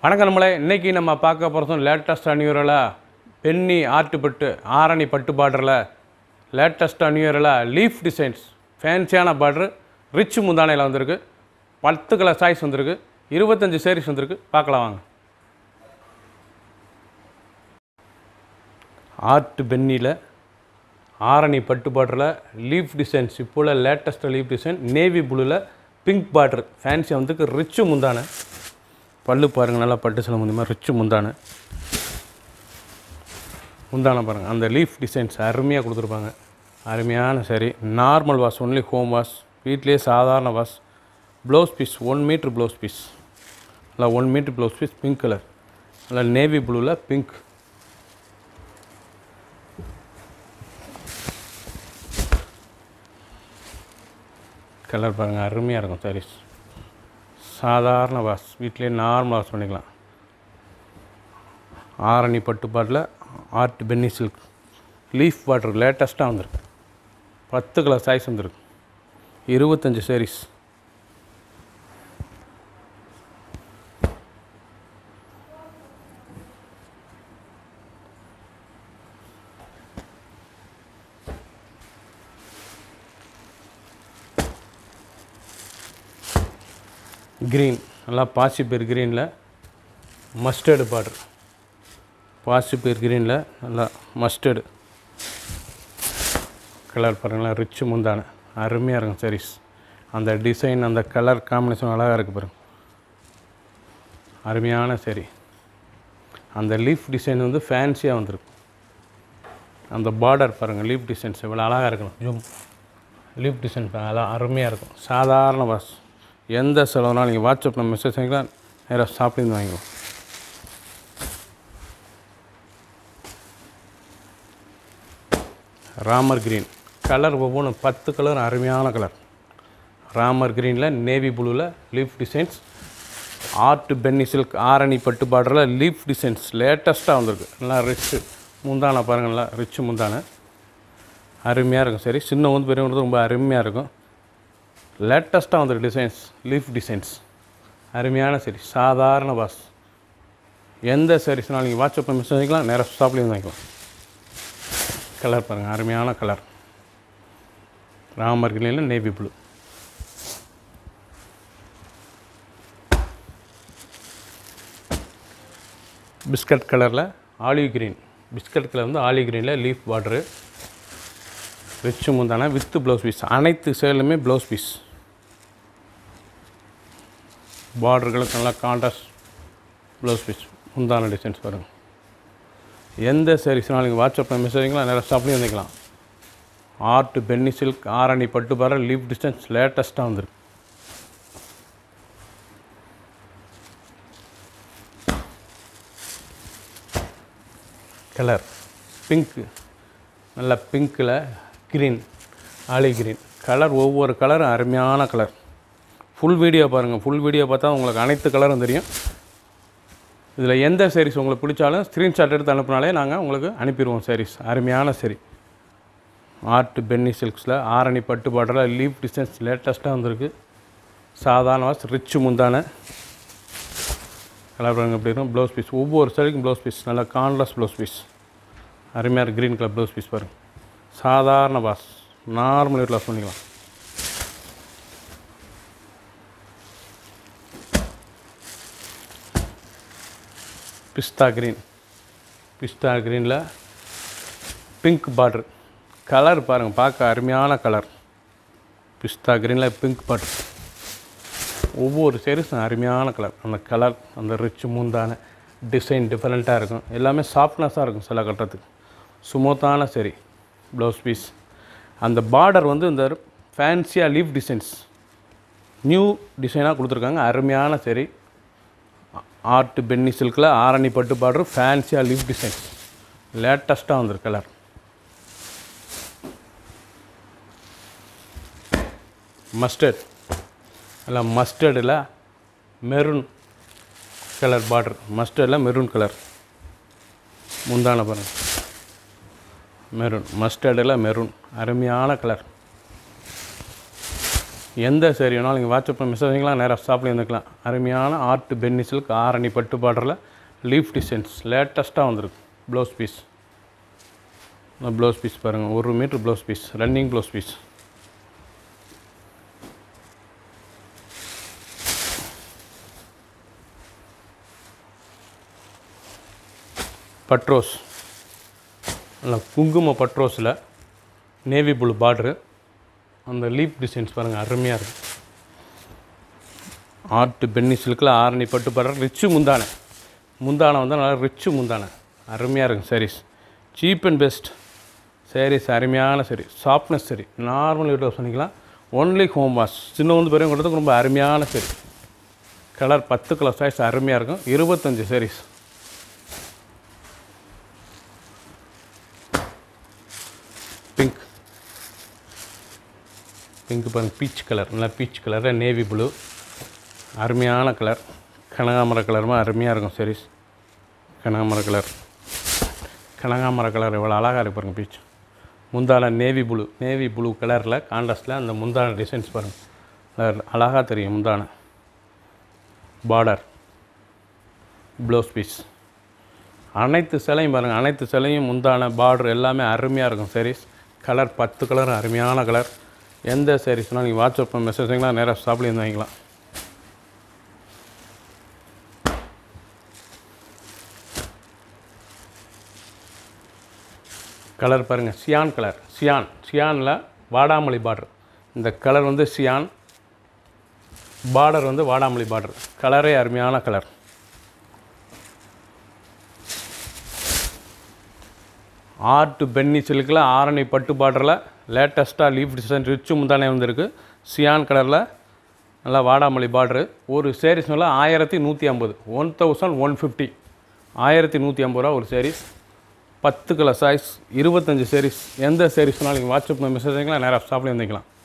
வணக்கம் நம்மளே இன்றைக்கி நம்ம பார்க்க போகிறதும் லேட்டஸ்ட் அணியூரில் பென்னி ஆர்ட் பட்டு ஆரணி பட்டு பார்டரில் லேட்டஸ்ட் அணியூரில் லீஃப் டிசைன்ஸ் ஃபேன்சியான பார்டரு ரிச் முந்தானையில் வந்திருக்கு பத்து கலர் சாய்ஸ் வந்திருக்கு இருபத்தஞ்சி சேரீஸ் வந்திருக்கு பார்க்கலாம் வாங்க ஆர்ட் பென்னியில் ஆரணி பட்டு பார்டரில் லீஃப் டிசைன்ஸ் இப்போ உள்ள லேட்டஸ்ட் லீஃப் டிசைன் நேவி ப்ளூவில் பிங்க் பார்டர் ஃபேன்சி வந்துருக்கு ரிச்சு முந்தானை பல்லு பாருங்கள் நல்லா பட்டு சில முந்தமா ரிச்சு முந்தானை முந்தானை பாருங்கள் அந்த லீஃப் டிசைன்ஸ் அருமையாக கொடுத்துருப்பாங்க அருமையான சரி normal wash only home wash வீட்லேயே சாதாரண wash blouse piece one metre blouse piece நல்லா one metre blouse piece pink colour நல்லா நேவி ப்ளூவில் பிங்க் கலர் பாருங்கள் அருமையாக இருக்கும் சாரீஸ் சாதாரண வாஷ் வீட்டிலே நார்மல் வாஷ் பண்ணிக்கலாம் ஆரணி பட்டுப்பாட்டில் art penny silk leaf water லேட்டஸ்ட்டாக வந்திருக்கு பத்து கலர் சாய்ஸ் வந்திருக்கு இருபத்தஞ்சி சாரீஸ் க்ரீன் நல்லா பாசிப்பேர் க்ரீனில் மஸ்டர்டு பார்டர் பாசிப்பேர் க்ரீனில் நல்லா மஸ்டர்டு கலர் பாருங்களேன் ரிச்சு முந்தான அருமையாக இருக்கும் சாரீஸ் அந்த டிசைன் அந்த கலர் காம்பினேஷன் அழகாக இருக்குது பாருங்க அருமையான சரி அந்த லீஃப் டிசைன் வந்து ஃபேன்சியாக வந்திருக்கு அந்த பார்டர் பாருங்கள் லீஃப் டிசைன்ஸ் இவ்வளோ அழகாக இருக்கணும் ஜூம் லீஃப் டிசைன் அதெல்லாம் அருமையாக இருக்கும் சாதாரண வாஷ் எந்த செலவுனாலும் நீங்கள் வாட்ஸ்அப்பில் மெசேஜ் வாங்கிக்கலாம் நேராக ஷாப்லேருந்து வாங்கிக்கலாம் ராமர் க்ரீன் கலர் ஒவ்வொன்றும் பத்து கலர் அருமையான கலர் ராமர் க்ரீனில் நேவி ப்ளூவில் leaf designs art penny silk Arani பட்டு பார்டரில் லீஃப் டிசைன்ஸ் லேட்டஸ்ட்டாக வந்திருக்கு நல்லா ரிச்சு முந்தானை பாருங்கள் நல்லா ரிச்சு முந்தானை அருமையாக இருக்கும் சரி சின்ன வந்து பெரியவங்களுக்கு ரொம்ப அருமையாக இருக்கும் லேட்டஸ்ட்டாக வந்த டிசைன்ஸ் லீஃப் டிசைன்ஸ் அருமையான சரி சாதாரண பாஸ் எந்த சாரீஸ்னாலும் நீங்கள் வாட்ஸ்அப்பில் மெசேஜ் வாங்கிக்கலாம் நேராக ஷாப்லேயும் வாங்கிக்கலாம் கலர் பாருங்கள் அருமையான கலர் ராமர் கிளியில் நேவி ப்ளூ பிஸ்கட் கலரில் ஆலிவ் கிரீன் பிஸ்கட் கலர் வந்து ஆலிவ் கிரீனில் லீஃப் பார்டரு ரிச்சு முந்தான வித்து ப்ளவுஸ் பீஸ் அனைத்து சேலுமே ப்ளவுஸ் பீஸ் பார்டர்களுக்கு நல்லா கான்ட்ராஸ்ட் ப்ளவுஸ் பீஸ் முந்தான டிசைன்ஸ் பாருங்கள் எந்த சாரீஸ்னாலும் நீங்கள் வாட்ஸ்அப்பில் மெசேஜிங்களா நேராக ஷாப்லேயும் வந்துக்கலாம் ஆர்ட் பென்னி சில்க் ஆரணி பட்டு பாரு லீஃப் டிஸ்டன்ஸ் லேட்டஸ்ட்டாக வந்துருக்கு கலர் பிங்க்கு நல்ல பிங்க்கில் க்ரீன் ஆலி க்ரீன் கலர் ஒவ்வொரு கலரும் அருமையான கலர் ஃபுல் வீடியோ பாருங்கள் ஃபுல் வீடியோ பார்த்தா உங்களுக்கு அனைத்து கலரும் தெரியும் இதில் எந்த சாரீஸ் உங்களுக்கு பிடிச்சாலும் ஸ்க்ரீன்ஷாட் எடுத்து அனுப்புனாலே நாங்கள் உங்களுக்கு அனுப்பிடுவோம் சாரீஸ் அருமையான சரி ஆர்ட் பென்னி சில்க்ஸில் ஆரணி பட்டு பாட்டில் லீஃப் டிசைன்ஸ் லேட்டஸ்ட்டாக வந்திருக்கு சாதாரண வாஸ் ரிச்சு முந்தான கலர் பாருங்க எப்படி இருக்கும் ப்ளவுஸ் பீஸ் ஒவ்வொரு சாரிக்கும் ப்ளவுஸ் பீஸ் நல்லா கான்லஸ் ப்ளவுஸ் பீஸ் அருமையாக க்ரீன் கலர் ப்ளவுஸ் பீஸ் பாருங்கள் சாதாரண பாஸ் நார்மல் வீட்டில் வாஷ் பண்ணிக்கலாம் பிஸ்தா க்ரீன் பிஸ்தா க்ரீனில் பிங்க் பார்டர் கலர் பாருங்கள் பார்க்க அருமையான கலர் பிஸ்தா க்ரீனில் பிங்க் பார்டர் ஒவ்வொரு சேரீஸும் அருமையான கலர் அந்த கலர் அந்த ரிச் மூந்தான டிசைன் டிஃப்ரெண்ட்டாக இருக்கும் எல்லாமே சாஃப்ட்னஸாக இருக்கும் சில கட்டுறதுக்கு சுமூத்தான சரி ப்ளவுஸ் பீஸ் அந்த பார்டர் வந்து இந்த ஃபேன்சியாக லீஃப் டிசைன்ஸ் நியூ டிசைனாக கொடுத்துருக்காங்க அருமையான சரி ஆர்ட் பென்னி சில்கில் ஆரணி பட்டு பார்டர் ஃபேன்சியாக லீஃப் டிசைன்ஸ் லேட்டஸ்ட்டாக வந்திருக்கு கலர் மஸ்டர்ட் இல்லை மஸ்டர்டில் மெரூன் கலர் பார்டர் மஸ்டர்டில் மெரூன் கலர் முந்தான பாருங்கள் மெரூன் மஸ்டர்டில் மெரூன் அருமையான கலர் எந்த சரி வேணாலும் நீங்கள் வாட்ஸ்அப்பில் மெசேஜிங்கலாம் நேராக ஸ்டாப்லேயே இருந்துக்கலாம் அருமையான ஆர்ட் பென்னி சில்க் ஆரணி பட்டு பார்டரில் லீஃப் டிசைன்ஸ் லேட்டஸ்ட்டாக வந்திருக்கு ப்ளவுஸ் பீஸ் ப்ளவுஸ் பீஸ் பாருங்கள் ஒரு metre blouse piece running blouse piece பட்ரோஸ் நல்லா குங்கும பட்ரோஸில் நேவி ப்ளூ பார்ட்ரு அந்த லீப் டிசைன்ஸ் பாருங்கள் அருமையாக இருக்குது ஆர்ட் பென்னி சில்கில் ஆரணி பட்டு பார்டர் ரிச்சு முந்தானை முந்தானை வந்து நல்லா ரிச்சு முந்தானை அருமையாக இருக்கும் sarees cheap and best sarees அருமையான சரி சாஃப்ட்னஸ் சரி நார்மல் யூட்டில் பண்ணிக்கலாம் ஒன்லி ஹோம் வாஷ் சின்ன வந்து பெரிய கொடுத்ததுக்கு ரொம்ப அருமையான சரி கலர் பத்து கலர் சைஸ் அருமையாக இருக்கும் இருபத்தஞ்சி சாரீஸ் பிங்க் பிங்க் பாருங்க பீச் கலர் நல்லா பீச் கலரில் நேவி ப்ளூ அருமையான கலர் கனகாமர கலருமா அருமையாக இருக்கும் சாரீஸ் கனகாமர கலர் கனகாமர கலர் எவ்வளோ அழகாக இருக்கு பாருங்கள் பீச் முந்தான நேவி ப்ளூ நேவி ப்ளூ கலரில் கான்ட்ராஸ்டில் அந்த முந்தான டிசைன்ஸ் பாருங்கள் அழகாக தெரியும் முந்தான பார்டர் ப்ளவுஸ் பீஸ் அனைத்து சிலையும் பாருங்கள் அனைத்து சிலையும் முந்தான பார்டர் எல்லாமே அருமையாக இருக்கும் சாரீஸ் கலர் பத்து கலர் அருமையான கலர் எந்த சாரீஸ்னால் நீங்கள் வாட்ஸ்அப் மெசேஜிங்கலாம் நேராக ஷாப்லேயே இருந்து வாங்கிக்கலாம் கலர் பாருங்கள் சியான் கலர் சியான் சியானில் வாடாமல்லி பார்டர் இந்த கலர் வந்து சியான் பார்டர் வந்து வாடாமல்லி பார்டர் கலரே அருமையான கலர் ஆர்ட் பென்னி சில்கில் ஆரணி பட்டு பார்டரில் லேட்டஸ்ட்டாக லீஃப் டிசைன் ரிச்சு முந்தானே வந்திருக்கு சியான் கலரில் நல்லா வாடாமல்லி பார்டரு ஒரு சேரீஸ் மேலே ஆயிரத்தி நூற்றி ஐம்பது ஒன் தௌசண்ட் ஒன் ஃபிஃப்டி ஆயிரத்தி நூற்றி ஐம்பது ரூபா ஒரு சேரீஸ் பத்து கலர் சைஸ் இருபத்தஞ்சி சேரீஸ் எந்த சேரீஸ்னாலும் நீங்கள் வாட்ஸ்அப் மெசேஜிங்கலாம் நேராக ஸ்டாப்லேயே வந்துக்கலாம்